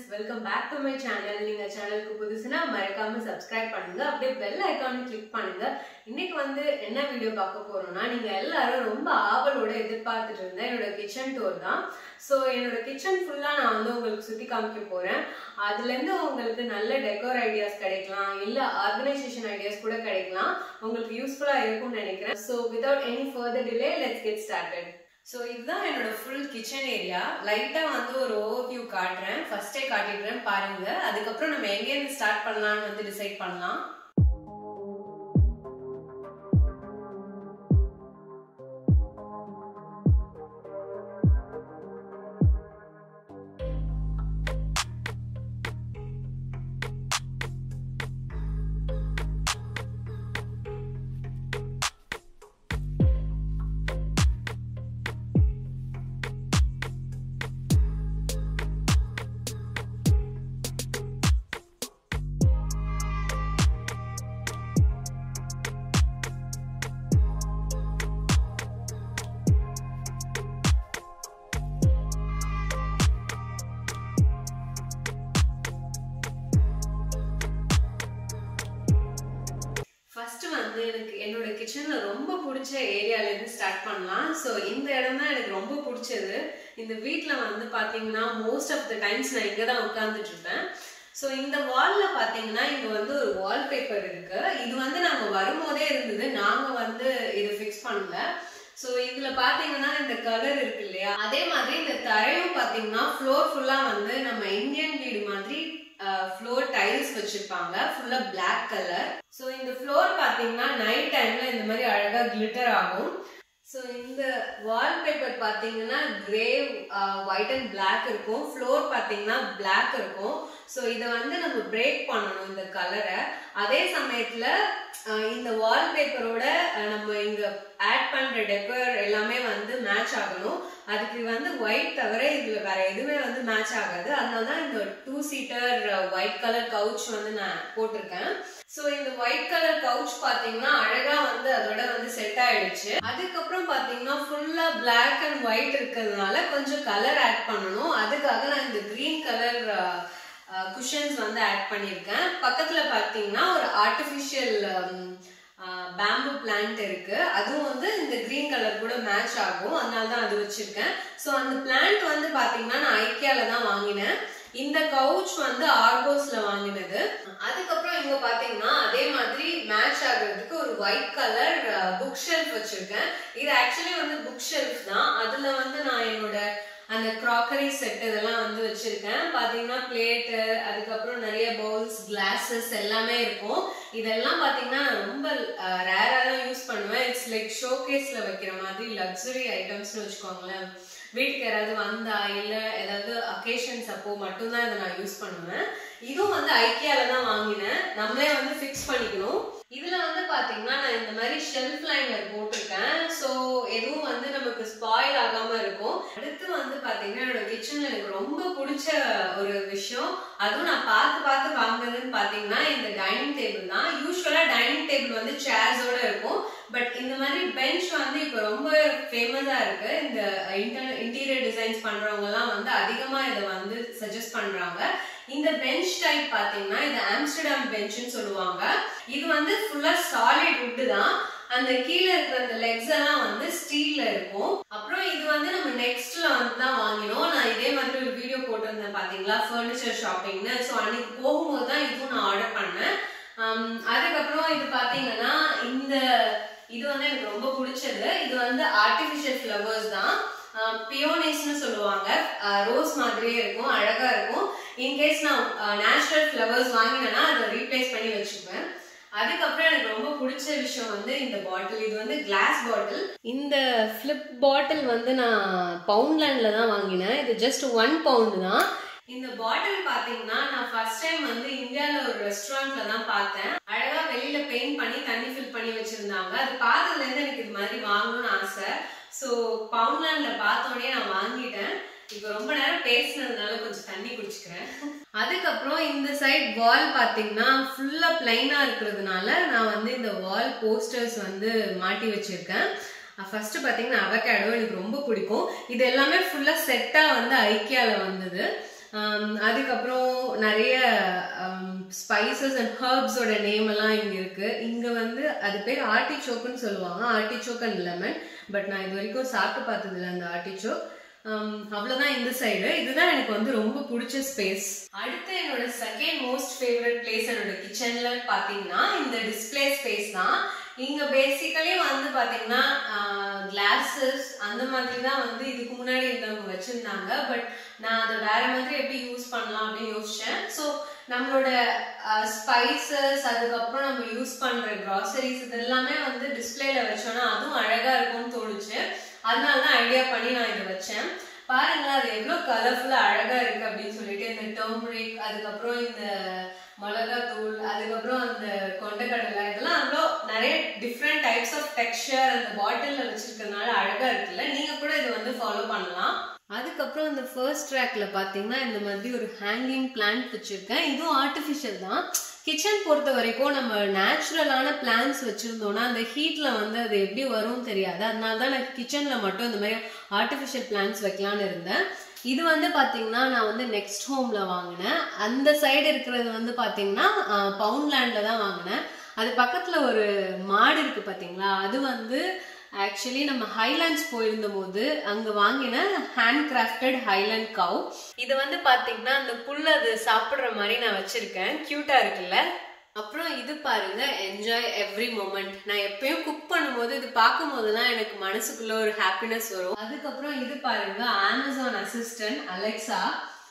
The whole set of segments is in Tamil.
Welcome back to my channel நீங்க சேனலுக்கு புதுசுனா மறக்காம சப்ஸ்கிரைப் பண்ணுங்க அப்படியே பெல் ஐக்கானை கிளிக் பண்ணுங்க இன்னைக்கு வந்து என்ன வீடியோ பார்க்க போறோம்னா நீங்க எல்லாரும் ரொம்ப ஆவலோட எதிர்பார்த்துட்டு இருந்த என்னோட கிச்சன் டூர் தான் ஸோ என்னோட கிச்சன் ஃபுல்லா நான் வந்து உங்களுக்கு சுத்தி காமிக்க போறேன் அதுல இருந்து உங்களுக்கு நல்ல டெக்கோர் ஐடியாஸ் கிடைக்கலாம் இல்ல ஆர்கனைசேஷன் ஐடியாஸ் கூட கிடைக்கலாம் உங்களுக்கு யூஸ்ஃபுல்லா இருக்கும்னு நினைக்கிறேன் so without any further delay let's get started so இதுதான் என்னோட ஃபுல் கிச்சன் ஏரியா லைட்டாக வந்து ஒரு ஓவர் வியூ காட்டுறேன் ஃபர்ஸ்டே காட்டிடுறேன் பாருங்க அதுக்கப்புறம் நம்ம எங்கேருந்து ஸ்டார்ட் பண்ணலாம்னு வந்து டிசைட் பண்ணலாம் ஃபர்ஸ்ட் வந்து எனக்கு என்னோட கிச்சன்ல ரொம்ப பிடிச்ச ஏரியால இருந்து ஸ்டார்ட் பண்ணலாம் ஸோ இந்த இடம் தான் எனக்கு ரொம்ப பிடிச்சது இந்த வீட்டில் வந்து பார்த்தீங்கன்னா மோஸ்ட் ஆஃப் த டைம்ஸ் நான் இங்கே தான் உட்காந்துட்டு இருப்பேன் ஸோ இந்த வால்ல பார்த்தீங்கன்னா இங்கே வந்து ஒரு வால்பேப்பர் இருக்கு இது வந்து நாங்கள் வரும்போதே இருந்தது நாங்கள் வந்து இதை ஃபிக்ஸ் பண்ணல ஸோ இதுல பாத்தீங்கன்னா இந்த கலர் இருக்கு இல்லையா அதே மாதிரி இந்த தரையும் பாத்தீங்கன்னா ஃப்ளோர் ஃபுல்லா வந்து நம்ம இந்தியன் வீடு மாதிரி ஃப்ளோர் டைல்ஸ் வச்சிருப்பாங்க ஃபுல்லா பிளாக் கலர் ஸோ இந்த ஃப்ளோர் பாத்தீங்கன்னா நைட் டைம்ல இந்த மாதிரி அழகா கிளிட்டர் ஆகும் ஸோ இந்த வால்பேப்பர் பார்த்தீங்கன்னா கிரே ஒயிட் அண்ட் பிளாக் இருக்கும் ஃப்ளோர் பார்த்தீங்கன்னா பிளாக் இருக்கும் ஸோ இதை வந்து நம்ம பிரேக் பண்ணணும் இந்த கலரை அதே சமயத்தில் இந்த வால்பேப்பரோட நம்ம இங்க ஆட் பண்ற டெக்கர் எல்லாமே வந்து மேட்ச் ஆகணும் அதுக்கு வந்து ஒயிட் தவிர இதுல வேற எதுவுமே வந்து மேட்ச் ஆகாது அதனால தான் இந்த two seater white colour couch வந்து நான் போட்டிருக்கேன் ஸோ இந்த ஒயிட் கலர் கவுச் பாத்தீங்கன்னா அழகா வந்து அதோட வந்து செட் ஆயிடுச்சு அதுக்கப்புறம் பாத்தீங்கன்னா ஃபுல்லா பிளாக் அண்ட் ஒயிட் இருக்கிறதுனால கொஞ்சம் கலர் ஆட் பண்ணணும் அதுக்காக நான் இந்த கிரீன் கலர் குஷன்ஸ் வந்து ஆட் பண்ணியிருக்கேன் பக்கத்தில் பார்த்தீங்கன்னா ஒரு ஆர்டிஃபிஷியல் பேம்பு பிளான்ட் இருக்கு அதுவும் வந்து இந்த கிரீன் கலர் கூட மேட்ச் ஆகும் அதனால தான் அது வச்சிருக்கேன் ஸோ அந்த பிளான்ட் வந்து பார்த்தீங்கன்னா நான் ஐக்கியால தான் வாங்கினேன் இந்த கவுச் வந்து ஆர்கோஸ்ல வாங்கினது அதுக்கப்புறம் இங்க பாத்தீங்கன்னா அதே மாதிரி மேட்ச் ஆகுறதுக்கு ஒரு ஒயிட் கலர் புக் ஷெல்ஃப் வச்சிருக்கேன் இது ஆக்சுவலி வந்து புக் ஷெல்ஃப் தான் அதுல வந்து நான் என்னோட அந்த க்ராக்கரி செட் இதெல்லாம் வந்து வச்சிருக்கேன் பாத்தீங்கன்னா பிளேட்டு அதுக்கப்புறம் நிறைய பவுல்ஸ் கிளாஸஸ் எல்லாமே இருக்கும் இதெல்லாம் பாத்தீங்கன்னா ரொம்ப ரேரா தான் யூஸ் பண்ணுவேன் இட்ஸ் லைக் ஷோகேஸ்ல வைக்கிற மாதிரி லக்ஸுரி ஐட்டம்ஸ்னு வச்சுக்கோங்களேன் வீட்டுக்கு யாராவது வந்தா இல்ல ஏதாவது அக்கேஷன்ஸ் அப்போ மட்டும்தான் இதை நான் யூஸ் பண்ணுவேன் இதுவும் வந்து ஐக்கியால தான் வாங்கினேன் நம்மளே வந்து ஃபிக்ஸ் பண்ணிக்கணும் இதுல வந்து பாத்தீங்கன்னா நான் இந்த மாதிரி ஷெல்ஃப் லைனர் போட்டிருக்கேன் ஸோ எதுவும் வந்து நமக்கு ஸ்பாயில் ஆகாம இருக்கும் அடுத்து வந்து பாத்தீங்கன்னா என்னோட கிச்சன்ல எனக்கு ரொம்ப பிடிச்ச ஒரு விஷயம் அதுவும் நான் பார்த்து பார்த்து வாங்கினதுன்னு பாத்தீங்கன்னா இந்த டைனிங் டேபிள் தான் யூஸ்வலா டைனிங் டேபிள் வந்து சேர்ஸோட இருக்கும் பட் இந்த மாதிரி பெஞ்ச் வந்து இப்போ ரொம்ப ஃபேமஸா இருக்கு இந்த இன்டீரியர் டிசைன்ஸ் பண்றவங்க எல்லாம் வந்து அதிகமா இதை வந்து சஜஸ்ட் பண்றாங்க இந்த பெஞ்ச் டைப் பாத்தீங்கன்னா இது ஆம்ஸ்டர்டாம் பெஞ்ச்னு சொல்லுவாங்க இது வந்து ஃபுல்லா சாலிட் வுட் தான் அந்த கீழே இருக்கிற அந்த லெக்ஸ் எல்லாம் வந்து ஸ்டீல்ல இருக்கும் அப்புறம் இது வந்து நம்ம நெக்ஸ்ட்ல வந்து தான் வாங்கினோம் நான் இதே மாதிரி ஒரு வீடியோ போட்டிருந்தேன் பாத்தீங்களா ஃபர்னிச்சர் ஷாப்பிங்னு ஸோ அன்னைக்கு போகும்போது தான் இதுவும் நான் ஆர்டர் பண்ணேன் அதுக்கப்புறம் இது பாத்தீங்கன்னா இந்த இது வந்து எனக்கு ரொம்ப பிடிச்சது இது வந்து ஆர்டிபிஷியல் ஃப்ளவர்ஸ் தான் பியோனேஸ்னு சொல்லுவாங்க ரோஸ் மாதிரியே இருக்கும் அழகா இருக்கும் இன்கேஸ் நான் நேச்சுரல் ஃப்ளவர்ஸ் வாங்கினேன்னா அதை ரீப்ளேஸ் பண்ணி வச்சுப்பேன் அதுக்கப்புறம் எனக்கு ரொம்ப பிடிச்ச விஷயம் வந்து இந்த பாட்டில் இது வந்து கிளாஸ் பாட்டில் இந்த ஃபிளிப் பாட்டில் வந்து நான் பவுண்ட்லேண்டில் தான் வாங்கினேன் இது ஜஸ்ட் ஒன் பவுண்டு தான் இந்த பாட்டில் பாத்தீங்கன்னா நான் ஃபர்ஸ்ட் டைம் வந்து இந்தியாவில் ஒரு ரெஸ்டாரண்ட்ல தான் பார்த்தேன் அழகா வெளியில பெயிண்ட் பண்ணி தண்ணி ஃபில் பண்ணி வச்சிருந்தாங்க அது பார்த்ததுல இருந்து எனக்கு இது மாதிரி வாங்கணும்னு ஆசை ஸோ பவுண்ட்லேண்ட்ல பார்த்தோடனே நான் வாங்கிட்டேன் இப்போ ரொம்ப நேரம் பேசினதுனால கொஞ்சம் தண்ணி குடிச்சுக்கிறேன் அதுக்கப்புறம் இந்த சைட் வால் பார்த்தீங்கன்னா ஃபுல்லா பிளைனா இருக்கிறதுனால நான் வந்து இந்த வால் போஸ்டர்ஸ் வந்து மாட்டி வச்சிருக்கேன் ஃபர்ஸ்ட் பார்த்தீங்கன்னா அவகேடோ எனக்கு ரொம்ப பிடிக்கும் இது எல்லாமே ஃபுல்லாக செட்டாக வந்து ஐக்கியாவில் வந்தது அதுக்கப்புறம் நிறைய ஸ்பைசஸ் அண்ட் ஹர்ப்ஸோட நேம் எல்லாம் இங்க இருக்கு இங்க வந்து அது பேர் ஆர்டிச்சோக்குன்னு சொல்லுவாங்க ஆர்டிச்சோக் அண்ட் லெமன் பட் நான் இது வரைக்கும் சாப்பிட்டு பார்த்தது இல்லை அந்த ஆர்டிச்சோக் அவ்வளவுதான் இந்த சைடு இதுதான் எனக்கு வந்து ரொம்ப பிடிச்ச ஸ்பேஸ் அடுத்து என்னோட செகண்ட் மோஸ்ட் ஃபேவரட் பிளேஸ் என்னோட கிச்சன்ல பாத்தீங்கன்னா இந்த டிஸ்பிளே ஸ்பேஸ் தான் இங்க பேசிக்கலி வந்து பாத்தீங்கன்னா கிளாஸஸ் அந்த மாதிரி தான் வந்து இதுக்கு முன்னாடி இருந்தவங்க வச்சிருந்தாங்க பட் நான் அதை வேற மாதிரி எப்படி யூஸ் பண்ணலாம் அப்படின்னு யோசிச்சேன் ஸோ நம்மளோட ஸ்பைசஸ் அதுக்கப்புறம் நம்ம யூஸ் பண்ற கிராசரிஸ் இது எல்லாமே வந்து டிஸ்பிளேல வச்சோம்னா அதுவும் அழகா இருக்கும்னு தோணுச்சு அதனால தான் ஐடியா பண்ணி நான் இதை வச்சேன் பாருங்களேன் அது எவ்வளோ கலர்ஃபுல்லா அழகா இருக்கு அப்படின்னு சொல்லிட்டு இந்த டர்மரிக் அதுக்கப்புறம் இந்த மிளகாத்தூள் அதுக்கப்புறம் அந்த கொண்டக்கடலை இதெல்லாம் அவ்வளோ நிறைய டிஃப்ரெண்ட் டைப்ஸ் ஆஃப் டெக்ஸ்சர் அந்த பாட்டில்ல வச்சிருக்கறதுனால அழகா இருக்குல்ல நீங்க கூட இதை வந்து ஃபாலோ பண்ணலாம் அதுக்கப்புறம் இந்த ஃபர்ஸ்ட் ட்ராக்ல பாத்தீங்கன்னா இந்த மாதிரி ஒரு ஹேங்கிங் பிளான்ட் வச்சிருக்கேன் இதுவும் ஆர்டிஃபிஷியல் தான் கிச்சன் பொறுத்த வரைக்கும் நம்ம நேச்சுரலான பிளான்ஸ் வச்சிருந்தோம்னா அந்த ஹீட்ல வந்து அது எப்படி வரும்னு தெரியாது அதனால தான் நான் கிச்சன்ல மட்டும் இந்த மாதிரி ஆர்டிஃபிஷியல் பிளான்ஸ் வைக்கலான்னு இருந்தேன் இது வந்து பாத்தீங்கன்னா நான் வந்து நெக்ஸ்ட் ஹோம்ல வாங்கினேன் அந்த சைடு இருக்கிறது வந்து பாத்தீங்கன்னா பவுண்ட்லேண்ட்ல தான் வாங்கினேன் அது பக்கத்துல ஒரு மாடு இருக்கு பாத்தீங்களா அது வந்து ஆக்சுவலி நம்ம ஹைலாண்ட்ஸ் போயிருந்த போது அங்க வாங்கின ஹேண்ட் கிராஃப்டட் ஹைலாண்ட் கவ் இது வந்து பாத்தீங்கன்னா அந்த புல் அது சாப்பிடுற மாதிரி நான் வச்சிருக்கேன் கியூட்டா இருக்குல்ல அப்புறம் இது பாருங்க என்ஜாய் எவ்ரி மூமெண்ட் நான் எப்பயும் குக் பண்ணும்போது இது பார்க்கும் போதெல்லாம் எனக்கு மனசுக்குள்ள ஒரு ஹாப்பினஸ் வரும் அதுக்கப்புறம் இது பாருங்க அமேசான் அசிஸ்டன்ட் அலெக்சா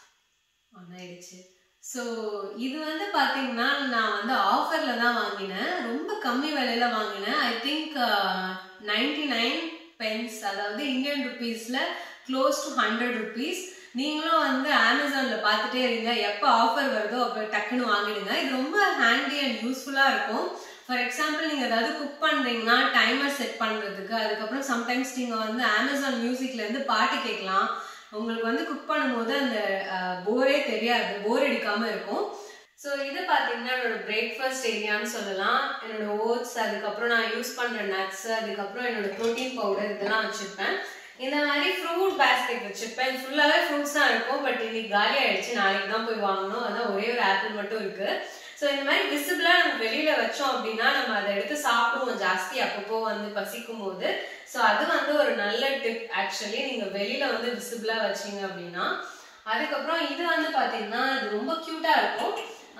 ஆன் ஆயிடுச்சு ஸோ இது வந்து பார்த்தீங்கன்னா நான் வந்து ஆஃபரில் தான் வாங்கினேன் ரொம்ப கம்மி விலையில வாங்கினேன் I think ninety nine pence அதாவது இந்தியன் ருபீஸில் க்ளோஸ் டு ஹண்ட்ரட் ருபீஸ் நீங்களும் வந்து அமேசானில் பார்த்துட்டே இருங்க எப்போ ஆஃபர் வருதோ அப்போ டக்குன்னு வாங்கிடுங்க இது ரொம்ப ஹேண்டி அண்ட் யூஸ்ஃபுல்லாக இருக்கும் ஃபார் எக்ஸாம்பிள் நீங்கள் ஏதாவது குக் பண்ணுறீங்கன்னா டைமர் செட் பண்ணுறதுக்கு அதுக்கப்புறம் சம்டைம்ஸ் நீங்கள் வந்து அமேசான் மியூசிக்லேருந்து பாட்டு கேட்கலாம் உங்களுக்கு வந்து குக் பண்ணும்போது அந்த போரே தெரியாது போர் அடிக்காம இருக்கும் ஸோ இது பார்த்தீங்கன்னா என்னோட பிரேக்ஃபாஸ்ட் ஏரியான்னு சொல்லலாம் என்னோட ஓட்ஸ் அதுக்கப்புறம் நான் யூஸ் பண்ணுற நட்ஸ் அதுக்கப்புறம் என்னோட ப்ரோட்டீன் பவுடர் இதெல்லாம் வச்சுருப்பேன் இந்த மாதிரி ஃப்ரூட் பேஸ்கெட் வச்சுருப்பேன் ஃபுல்லாகவே ஃப்ரூட்ஸ் தான் இருக்கும் பட் இன்னைக்கு காலி ஆயிடுச்சு நாளைக்கு தான் போய் வாங்கணும் அதான் ஒரே ஒரு ஆப்பிள் மட்டும் இருக்கு ஸோ இந்த மாதிரி விசிபிளாக நம்ம வெளியில வச்சோம் அப்படின்னா நம்ம அதை எடுத்து சாப்பிடுவோம் ஜாஸ்தி அப்பப்போ வந்து பசிக்கும் போது ஸோ அது வந்து ஒரு நல்ல டிப் ஆக்சுவலி நீங்க வெளியில வந்து விசிபிளா வச்சீங்க அப்படின்னா அதுக்கப்புறம் இது வந்து பாத்தீங்கன்னா இது ரொம்ப கியூட்டா இருக்கும்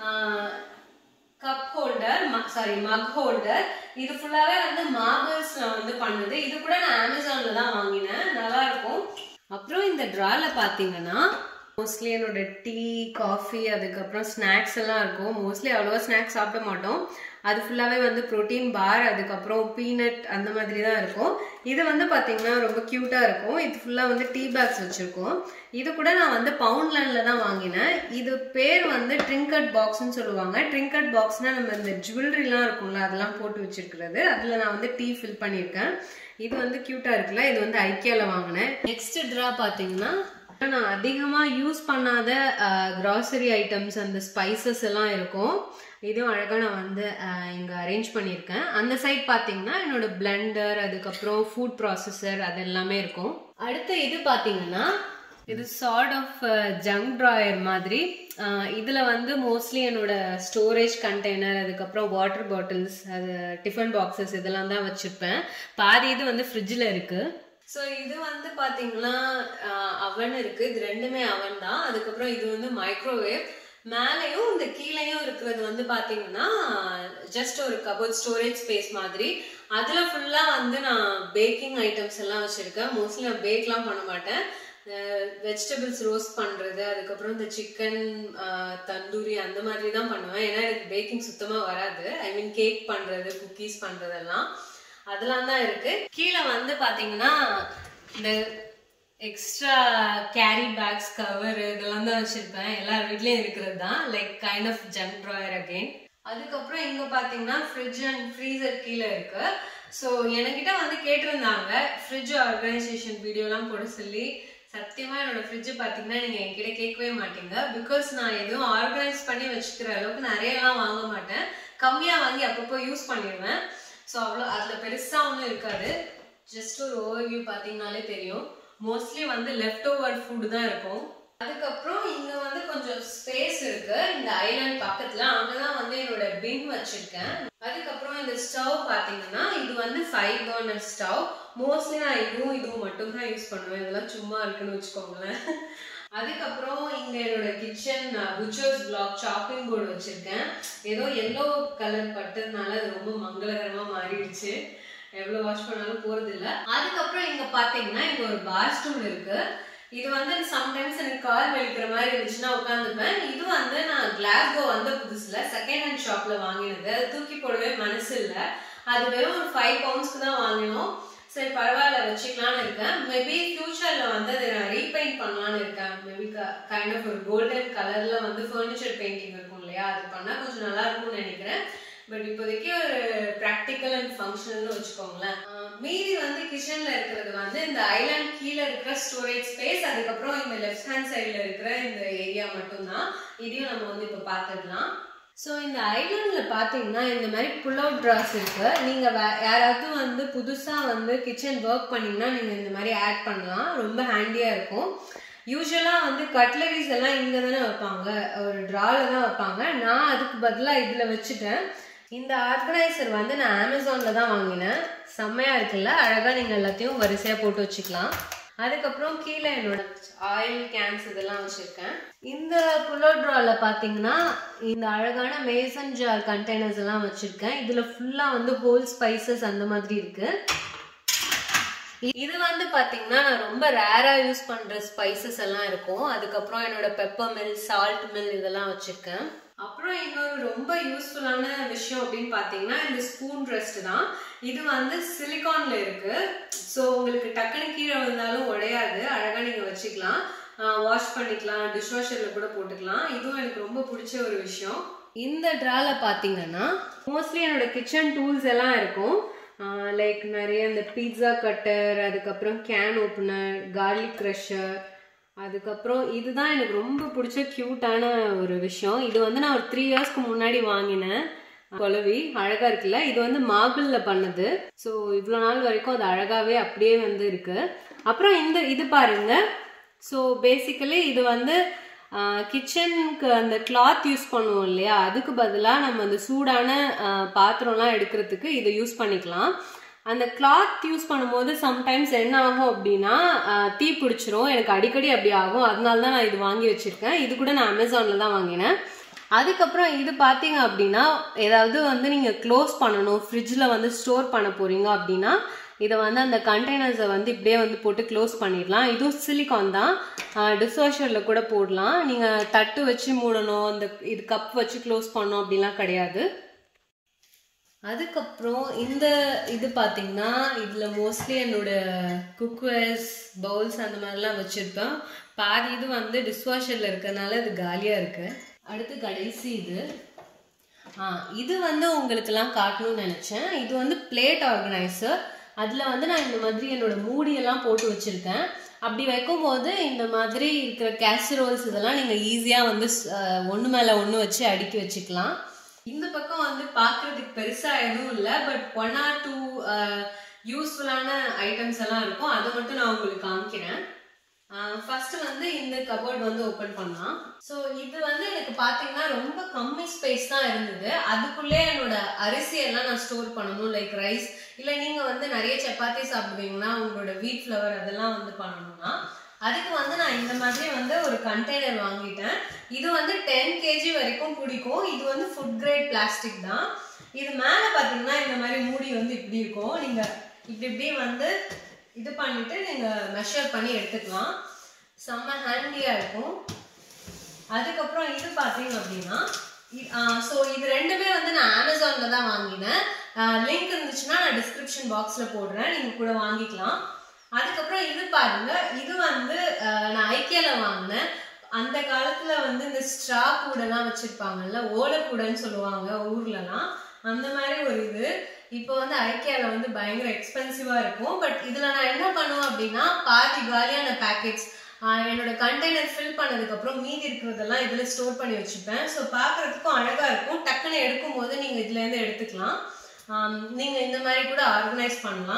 cup holder sorry mug holder இது ஃபுல்லாவே வந்து மார்பிள்ஸ்ல வந்து பண்ணுது இது கூட நான் அமேசான்ல தான் வாங்கினேன் நல்லா இருக்கும் அப்புறம் இந்த ட்ரால பாத்தீங்கன்னா மோஸ்ட்லி என்னோட டீ காஃபி அதுக்கப்புறம் ஸ்நாக்ஸ் எல்லாம் இருக்கும் மோஸ்ட்லி அவ்வளோவா ஸ்நாக்ஸ் சாப்பிட மாட்டோம் அது ஃபுல்லாகவே வந்து ப்ரோட்டீன் பார் அதுக்கப்புறம் பீனட் அந்த மாதிரி தான் இருக்கும் இது வந்து பார்த்தீங்கன்னா ரொம்ப க்யூட்டாக இருக்கும் இது ஃபுல்லாக வந்து டீ பேக்ஸ் வச்சுருக்கோம் இது கூட நான் வந்து பவுண்ட்லேண்டில் தான் வாங்கினேன் இது பேர் வந்து ட்ரிங்கட் பாக்ஸ்னு சொல்லுவாங்க ட்ரிங்கட் பாக்ஸ்னால் நம்ம இந்த ஜுவல்லரிலாம் இருக்கும்ல அதெல்லாம் போட்டு வச்சிருக்கிறது அதில் நான் வந்து டீ ஃபில் பண்ணியிருக்கேன் இது வந்து க்யூட்டாக இருக்குல்ல இது வந்து ஐக்கியாவில் வாங்கினேன் நெக்ஸ்ட் ட்ரா பார்த்தீங்கன்னா நான் அதிகமாக யூஸ் பண்ணாத கிராசரி ஐட்டம்ஸ் அந்த ஸ்பைசஸ் எல்லாம் இருக்கும் இதுவும் அழகாக நான் வந்து இங்கே அரேஞ்ச் பண்ணியிருக்கேன் அந்த சைட் பார்த்தீங்கன்னா என்னோட பிளெண்டர் அதுக்கப்புறம் ஃபுட் ப்ராசஸர் அது எல்லாமே இருக்கும் அடுத்து இது பார்த்தீங்கன்னா இது சார்ட் ஆஃப் ஜங்க் ட்ராயர் மாதிரி இதில் வந்து மோஸ்ட்லி என்னோட ஸ்டோரேஜ் கண்டெய்னர் அதுக்கப்புறம் வாட்டர் பாட்டில்ஸ் அது டிஃபன் பாக்ஸஸ் இதெல்லாம் தான் வச்சுருப்பேன் பாதி இது வந்து ஃப்ரிட்ஜில் இருக்குது ஸோ இது வந்து பார்த்தீங்கன்னா அவன் இருக்கு இது ரெண்டுமே அவன் தான் அதுக்கப்புறம் இது வந்து மைக்ரோவேவ் மேலேயும் இந்த கீழேயும் இருக்கிறது வந்து பார்த்தீங்கன்னா ஜஸ்ட் ஒரு கபோர்ட் ஸ்டோரேஜ் ஸ்பேஸ் மாதிரி அதில் ஃபுல்லாக வந்து நான் பேக்கிங் ஐட்டம்ஸ் எல்லாம் வச்சுருக்கேன் மோஸ்ட்லி நான் பேக்லாம் பண்ண மாட்டேன் வெஜிடபிள்ஸ் ரோஸ்ட் பண்ணுறது அதுக்கப்புறம் இந்த சிக்கன் தந்தூரி அந்த மாதிரி தான் பண்ணுவேன் ஏன்னா எனக்கு பேக்கிங் சுத்தமாக வராது ஐ மீன் கேக் பண்ணுறது குக்கீஸ் பண்ணுறதெல்லாம் அதெல்லாம் தான் இருக்கு கீழே வந்து பாத்தீங்கன்னா இந்த எக்ஸ்ட்ரா கேரி பேக்ஸ் கவர் இதெல்லாம் தான் வச்சிருப்பேன் எல்லார் வீட்லயும் இருக்கிறது தான் like kind of junk drawer again அதுக்கப்புறம் இங்க பாத்தீங்கன்னா ஃப்ரிட்ஜ் அண்ட் ஃப்ரீசர் கீழே இருக்கு ஸோ என்கிட்ட வந்து கேட்டிருந்தாங்க ஃப்ரிட்ஜ் ஆர்கனைசேஷன் வீடியோலாம் போட சொல்லி சத்தியமா என்னோட ஃப்ரிட்ஜ் பாத்தீங்கன்னா நீங்க என்கிட்ட கேட்கவே மாட்டீங்க பிகாஸ் நான் எதுவும் ஆர்கனைஸ் பண்ணி வச்சுக்கிற அளவுக்கு நிறையலாம் வாங்க மாட்டேன் கம்மியா வாங்கி அப்பப்போ யூஸ் பண்ணிடுவேன் ஸோ அவ்வளோ அதில் பெருசாக ஒன்றும் இருக்காது ஜஸ்ட் ஒரு ஓவர்வியூ பார்த்தீங்கனாலே தெரியும் மோஸ்ட்லி வந்து லெஃப்ட் ஓவர் ஃபுட் தான் இருக்கும் அதுக்கப்புறம் இங்க வந்து கொஞ்சம் ஸ்பேஸ் இருக்கு இந்த ஐலாண்ட் பக்கத்துல அங்கதான் வந்து என்னோட பின் வச்சிருக்கேன் அதுக்கப்புறம் இந்த ஸ்டவ் பாத்தீங்கன்னா இது வந்து ஃபைவ் பர்னர் ஸ்டவ் மோஸ்ட்லி நான் இதுவும் இதுவும் மட்டும் தான் யூஸ் பண்ணுவேன் இதெல்லாம் சும்மா இருக்குன்னு வச்சுக்கோங்களேன் அதுக்கப்புறம் இங்க என்னோட kitchen butchers block chopping board வச்சிருக்கேன் ஏதோ எல்லோ கலர் பட்டதுனால அது ரொம்ப மங்களகரமா மாறிடுச்சு எவ்வளவு வாஷ் பண்ணாலும் போறது இல்ல அதுக்கப்புறம் இங்க பாத்தீங்கன்னா இங்க ஒரு பார் ஸ்டூல் இருக்கு இது வந்து சம்டைம்ஸ் எனக்கு கால் வலிக்கிற மாதிரி இருந்துச்சுன்னா உட்காந்துப்பேன் இது வந்து நான் கிளாஸ்கோ வந்த புதுசுல செகண்ட் ஹேண்ட் ஷாப்ல வாங்கினது அது தூக்கி போடவே மனசு இல்ல அது வெறும் ஒரு ஃபைவ் பவுண்ட்ஸ்க்கு தான் வாங்கினோம் சரி பரவாயில்ல வச்சுக்கலாம்னு இருக்கேன் மேபி ஃபியூச்சர்ல வந்து அதை நான் ரீபெயிண்ட் பண்ணலாம்னு இருக்கேன் மேபி கைண்ட் ஆஃப் ஒரு கோல்டன் கலர்ல வந்து ஃபர்னிச்சர் பெயிண்டிங் இருக்கும் இல்லையா அது பண்ணா கொஞ்சம் நல்லா இருக்கும்னு நினைக்கிறேன் பட் இப்போதைக்கு ஒரு ப்ராக்டிக்கல் அண்ட் ஃபங்க்ஷனல்னு வச்சுக்கோங்களேன் ஆஹ் மீதி வந்து கிச்சன்ல இருக்கிறது வந்து இந்த ஐலாண்ட் கீழே இருக்கிற ஸ்டோரேஜ் ஸ்பேஸ் அதுக்கப்புறம் இந்த லெஃப்ட் ஹேண்ட் சைடில் இருக்கிற இந்த ஏரியா மட்டும்தான் இதையும் நம்ம வந்து இப்போ பார்த்துக்கலாம் ஸோ இந்த ஐலாண்ட்ல பார்த்தீங்கன்னா இந்த மாதிரி புல் அவுட் ட்ராஸ் இருக்கு நீங்க வே- யாராவது வந்து புதுசா வந்து கிச்சன் ஒர்க் பண்ணீங்கன்னா நீங்க இந்த மாதிரி ஆட் பண்ணலாம் ரொம்ப ஹேண்டியா இருக்கும் யூஸ்வலா வந்து கட்லரிஸ் எல்லாம் இங்க தானே வைப்பாங்க ஒரு ட்ரால தான் வைப்பாங்க நான் அதுக்கு பதிலா இதுல வச்சுட்டேன் இந்த ஆர்கனைசர் வந்து நான் அமேசான்ல தான் வாங்கினேன் செம்மையா இருக்குல்ல அழகா நீங்க எல்லாத்தையும் வரிசையா போட்டு வச்சுக்கலாம் அதுக்கப்புறம் கீழே என்னோட ஆயில் கேன்ஸ் இதெல்லாம் வச்சிருக்கேன் இந்த புல்லோ ட்ரால பாத்தீங்கன்னா இந்த அழகான மேசன் ஜார் கண்டெய்னர்ஸ் எல்லாம் வச்சிருக்கேன் இதுல ஃபுல்லா வந்து ஹோல் ஸ்பைசஸ் அந்த மாதிரி இருக்கு இது வந்து பாத்தீங்கன்னா நான் ரொம்ப ரேரா யூஸ் பண்ற ஸ்பைசஸ் எல்லாம் இருக்கும் அதுக்கப்புறம் என்னோட பெப்பர் மில் சால்ட் மில் இதெல்லாம் வச்சிருக்கேன் அப்புறம் இன்னொரு ரொம்ப யூஸ்ஃபுல்லான விஷயம் அப்படின்னு பாத்தீங்கன்னா இந்த ஸ்பூன் ரெஸ்ட் தான் இது வந்து சிலிகான்ல இருக்கு ஸோ உங்களுக்கு டக்குனு கீழே விழுந்தாலும் உடையாது அழகா நீங்க வச்சுக்கலாம் வாஷ் பண்ணிக்கலாம் டிஷ் வாஷர்ல கூட போட்டுக்கலாம் இதுவும் எனக்கு ரொம்ப பிடிச்ச ஒரு விஷயம் இந்த ட்ரால பாத்தீங்கன்னா மோஸ்ட்லி என்னோட கிச்சன் டூல்ஸ் எல்லாம் இருக்கும் லைக் நிறைய இந்த பீட்சா கட்டர் அதுக்கப்புறம் கேன் ஓப்பனர் கார்லிக் க்ரஷர் அதுக்கப்புறம் இதுதான் எனக்கு ரொம்ப பிடிச்ச க்யூட்டான ஒரு விஷயம் இது வந்து நான் ஒரு த்ரீ இயர்ஸ்க்கு முன்னாடி வாங்கினேன் குலவி அழகா இருக்குல்ல இது வந்து மார்பிள்ல பண்ணது ஸோ இவ்வளோ நாள் வரைக்கும் அது அழகாவே அப்படியே வந்து இருக்கு அப்புறம் இந்த இது பாருங்க ஸோ பேசிக்கலி இது வந்து கிச்சனுக்கு அந்த கிளாத் யூஸ் பண்ணுவோம் இல்லையா அதுக்கு பதிலாக நம்ம அந்த சூடான ஆஹ், பாத்திரம்லாம் எடுக்கிறதுக்கு இதை யூஸ் பண்ணிக்கலாம் அந்த கிளாத் யூஸ் பண்ணும்போது சம்டைம்ஸ் என்ன ஆகும் அப்படின்னா ஆஹ், தீ பிடிச்சிரும் எனக்கு அடிக்கடி அப்படி ஆகும் அதனால தான் நான் இது வாங்கி வச்சிருக்கேன் இது கூட நான் அமேசான்ல தான் வாங்கினேன் அதுக்கப்புறம் இது பார்த்தீங்க அப்படின்னா ஏதாவது வந்து நீங்கள் க்ளோஸ் பண்ணணும் ஃப்ரிட்ஜில் வந்து ஸ்டோர் பண்ண போறீங்க அப்படின்னா இதை வந்து அந்த கண்டெய்னர்ஸை வந்து இப்படியே வந்து போட்டு க்ளோஸ் பண்ணிடலாம் இதுவும் சிலிகான் தான் டிஷ்வாஷரில் கூட போடலாம் நீங்கள் தட்டு வச்சு மூடணும் இந்த இது கப் வச்சு க்ளோஸ் பண்ணணும் அப்படிலாம் கிடையாது அதுக்கப்புறம் இந்த இது பார்த்தீங்கன்னா இதில் மோஸ்ட்லி என்னோட குக்வேர்ஸ் பவுல்ஸ் அந்த மாதிரிலாம் வச்சுருப்பேன் பாதி இது வந்து டிஷ்வாஷரில் இருக்கிறதுனால இது காலியாக இருக்கு அடுத்து கடைசி இது ஆ இது வந்து உங்களுக்கெல்லாம் காட்டணும்னு நினச்சேன் இது வந்து பிளேட் ஆர்கனைசர் அதில் வந்து நான் இந்த மாதிரி என்னோட மூடியெல்லாம் போட்டு வச்சுருக்கேன் அப்படி வைக்கும்போது இந்த மாதிரி இருக்கிற கேசரோல்ஸ் இதெல்லாம் நீங்கள் ஈஸியாக வந்து ஒன்று மேலே ஒன்று வச்சு அடுக்கி வச்சுக்கலாம் இந்த பக்கம் வந்து பார்க்கறதுக்கு பெருசா எதுவும் இல்லை பட் ஒன் ஆர் டூ யூஸ்ஃபுல்லான ஐட்டம்ஸ் எல்லாம் இருக்கும் அதை மட்டும் நான் உங்களுக்கு காமிக்கிறேன் ஃபர்ஸ்ட் வந்து இந்த கபோர்ட் வந்து ஓபன் பண்ணலாம் ஸோ இது வந்து எனக்கு பார்த்தீங்கன்னா ரொம்ப கம்மி ஸ்பேஸ் தான் இருந்தது அதுக்குள்ளே என்னோட அரிசி எல்லாம் நான் ஸ்டோர் பண்ணணும் லைக் ரைஸ் இல்லை நீங்க வந்து நிறைய சப்பாத்தி சாப்பிடுவீங்கன்னா உங்களோட வீட் ஃப்ளவர் அதெல்லாம் வந்து பண்ணணும்னா அதுக்கு வந்து நான் இந்த மாதிரி வந்து ஒரு கண்டெய்னர் வாங்கிட்டேன் இது வந்து டென் கேஜி வரைக்கும் பிடிக்கும் இது வந்து ஃபுட் கிரேட் பிளாஸ்டிக் தான் இது மேலே பார்த்தீங்கன்னா இந்த மாதிரி மூடி வந்து இப்படி இருக்கும் நீங்க இப்படி இப்படி வந்து இது பண்ணிட்டு நீங்க மெஷர் பண்ணி எடுத்துக்கலாம் செம்ம ஹேண்டியா இருக்கும் அதுக்கப்புறம் இது பார்த்தீங்க அப்படின்னா ஸோ இது ரெண்டுமே வந்து நான் அமேசான்ல தான் வாங்கினேன் லிங்க் இருந்துச்சுன்னா நான் டிஸ்கிரிப்ஷன் பாக்ஸ்ல போடுறேன் நீங்க கூட வாங்கிக்கலாம் அதுக்கப்புறம் இது பாருங்க இது வந்து அஹ், நான் ஐக்கியால வாங்கினேன் அந்த காலத்துல வந்து இந்த ஸ்ட்ரா கூடெல்லாம் வச்சிருப்பாங்கல்ல ஓலைக்கூடைன்னு சொல்லுவாங்க ஊர்லலாம் அந்த மாதிரி ஒரு இது இப்போ வந்து ஐக்கியால வந்து பயங்கர எக்ஸ்பென்சிவா இருக்கும் பட் இதுல நான் என்ன பண்ணுவேன் அப்படின்னா பாதி காலியான பேக்கெட்ஸ் என்னோட கண்டெய்னர் ஃபில் பண்ணதுக்கு அப்புறம் மீதி இருக்கிறதெல்லாம் இதுல ஸ்டோர் பண்ணி வச்சுப்பேன் ஸோ பார்க்கறதுக்கும் அழகா இருக்கும் டக்குன்னு எடுக்கும்போது நீங்க இதுல இருந்து எடுத்துக்கலாம் ஆம், நீங்க இந்த மாதிரி கூட ஆர்கனைஸ் பண்ணலாம்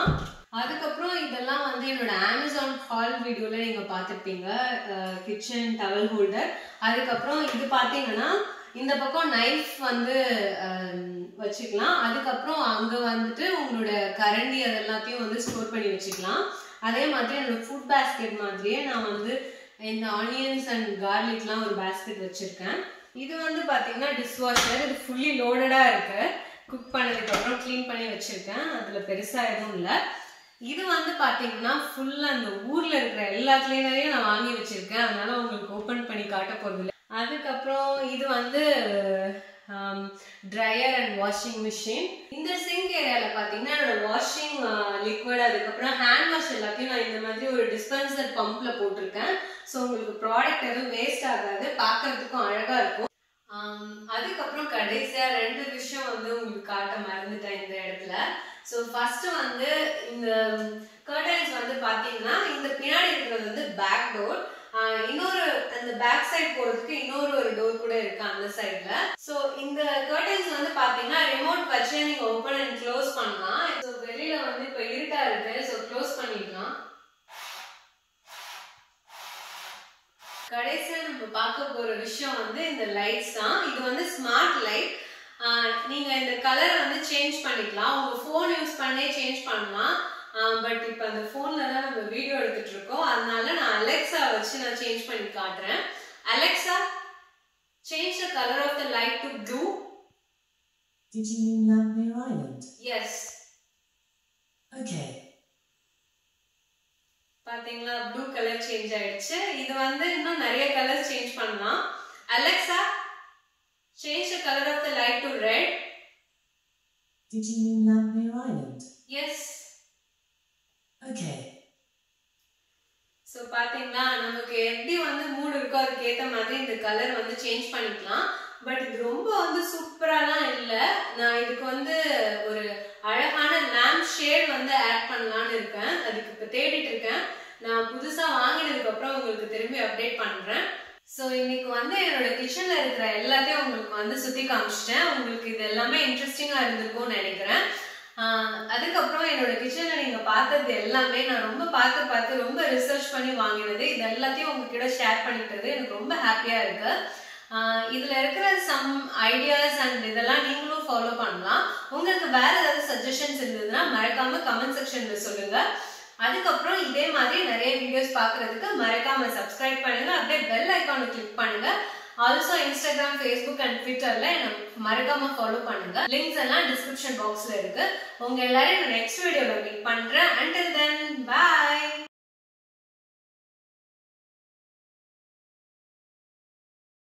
அதுக்கப்புறம் இதெல்லாம் வந்து என்னோட அமேசான் ஹால் வீடியோல நீங்க பார்த்துருப்பீங்க கிச்சன் டவல் ஹோல்டர் அதுக்கப்புறம் இது பார்த்தீங்கன்னா இந்த பக்கம் நைஃப் வந்து அஹ், வச்சுக்கலாம் அதுக்கப்புறம் அங்க வந்துட்டு உங்களோட கரண்டி அது எல்லாத்தையும் வந்து ஸ்டோர் பண்ணி வச்சுக்கலாம் அதே மாதிரி என்னோட ஃபுட் பேஸ்கெட் மாதிரியே நான் வந்து இந்த ஆனியன்ஸ் அண்ட் கார்லிக்லாம் ஒரு பேஸ்கெட் வச்சிருக்கேன் இது வந்து பாத்தீங்கன்னா டிஷ்வாஷர் இது ஃபுல்லி லோடடா இருக்கு குக் பண்ணதுக்கு அப்புறம் க்ளீன் பண்ணி வச்சிருக்கேன் அதுல பெருசா எதுவும் இல்லை இது வந்து பாத்தீங்கன்னா ஃபுல்லா அந்த ஊர்ல இருக்கிற எல்லா கிளீனரையும் நான் வாங்கி வச்சிருக்கேன் அதனால உங்களுக்கு ஓபன் பண்ணி காட்ட போறது இல்லை அதுக்கப்புறம் இது வந்து ட்ரையர் அண்ட் வாஷிங் மிஷின் இந்த சிங்க் ஏரியால பாத்தீங்கன்னா என்னோட வாஷிங் லிக்விட் அதுக்கப்புறம் ஹேண்ட் வாஷ் எல்லாத்தையும் நான் இந்த மாதிரி ஒரு டிஸ்பென்சர் பம்ப்ல போட்டிருக்கேன் ஸோ உங்களுக்கு ப்ராடக்ட் எதுவும் வேஸ்ட் ஆகாது பார்க்கறதுக்கும் அழகா இருக்கும் ஆம், அதுக்கப்புறம் கடைசியா ரெண்டு விஷயம் வந்து உங்களுக்கு காட்ட மறந்துட்டேன் இந்த இடத்துல ஸோ ஃபர்ஸ்ட் வந்து இந்த கர்டைன்ஸ் வந்து பாத்தீங்கன்னா இந்த பின்னாடி இருக்கிறது வந்து பேக் டோர் இன்னொரு அந்த பேக் சைடு போறதுக்கு இன்னொரு ஒரு டோர் கூட இருக்கு அந்த சைடுல ஸோ இந்த கர்டைன்ஸ் வந்து பாத்தீங்கன்னா ரிமோட் வச்சு நீங்க ஓப்பன் அண்ட் க்ளோஸ் பண்ணலாம் ஸோ வெளியில வந்து இப்போ இருட்டா இருக்கு ஸோ க்ளோஸ் பண்ணிடலாம் கடைசியா நம்ம பார்க்க போற விஷயம் வந்து இந்த லைட்ஸ் தான் இது வந்து ஸ்மார்ட் லைட் நீங்க இந்த கலரை வந்து சேஞ்ச் பண்ணிக்கலாம் உங்க ஃபோன் யூஸ் பண்ணே சேஞ்ச் பண்ணலாம் பட் இப்போ அந்த ஃபோன்ல தான் நம்ம வீடியோ எடுத்துட்டு இருக்கோம் அதனால நான் அலெக்ஸா வச்சு நான் சேஞ்ச் பண்ணி காட்டுறேன் Alexa change the colour of the light to blue Did you mean Lambmere Island? Yes Okay. பாத்தீங்களா ப்ளூ கலர் சேஞ்ச் ஆயிடுச்சு இது வந்து இன்னும் நிறைய கலர் சேஞ்ச் பண்ணலாம் Alexa change the colour of the light to red Did you mean Lambmere Island? Yes Okay. So பாத்தீங்களா நமக்கு எப்படி வந்து மூடு இருக்கோ அதுக்கு ஏத்த மாதிரி இந்த கலர் வந்து சேஞ்ச் பண்ணிக்கலாம் பட் இது ரொம்ப வந்து சூப்பராலாம் இல்லை நான் இதுக்கு வந்து ஒரு அழகான லேம்ப் ஷேட் வந்து ஆட் பண்ணலாம்னு இருக்கேன் அதுக்கு இப்போ தேடிட்டு இருக்கேன் நான் புதுசா வாங்கினதுக்கு அப்புறம் உங்களுக்கு திரும்பி அப்டேட் பண்றேன் ஸோ இன்னைக்கு வந்து என்னோட கிச்சன்ல இருக்கிற எல்லாத்தையும் உங்களுக்கு வந்து சுத்தி காமிச்சிட்டேன் உங்களுக்கு இது எல்லாமே இன்ட்ரெஸ்டிங்கா இருந்திருக்கும்னு நினைக்கிறேன் ஆஹ் அதுக்கப்புறம் என்னோட கிச்சன்ல நீங்க பார்த்தது எல்லாமே நான் ரொம்ப பார்த்து பார்த்து ரொம்ப ரிசர்ச் பண்ணி வாங்கினது இது எல்லாத்தையும் உங்ககிட்ட ஷேர் பண்ணிக்கிறது எனக்கு ரொம்ப ஹாப்பியா இருக்கு ஆஹ் இதுல இருக்கிற சம் ஐடியாஸ் அண்ட் இதெல்லாம் நீங்களும் ஃபாலோ பண்ணலாம் உங்களுக்கு வேற ஏதாவது சஜஷன்ஸ் இருந்ததுன்னா மறக்காம கமெண்ட் செக்ஷன்ல சொல்லுங்க அதுக்கப்புறம் இதே மாதிரி நிறைய வீடியோஸ் பார்க்கறதுக்கு மறக்காம சப்ஸ்கிரைப் பண்ணுங்க அப்படியே பெல் ஐக்கானை கிளிக் பண்ணுங்க ஆல்சோ இன்ஸ்டாகிராம் ஃபேஸ்புக் அண்ட் ட்விட்டர்ல என்ன மறக்காம ஃபாலோ பண்ணுங்க லிங்க்ஸ் எல்லாம் டிஸ்கிரிப்ஷன் பாக்ஸ்ல இருக்கு உங்க எல்லாரையும் நெக்ஸ்ட் வீடியோல மீட் பண்றேன் அண்டில் தென் பாய்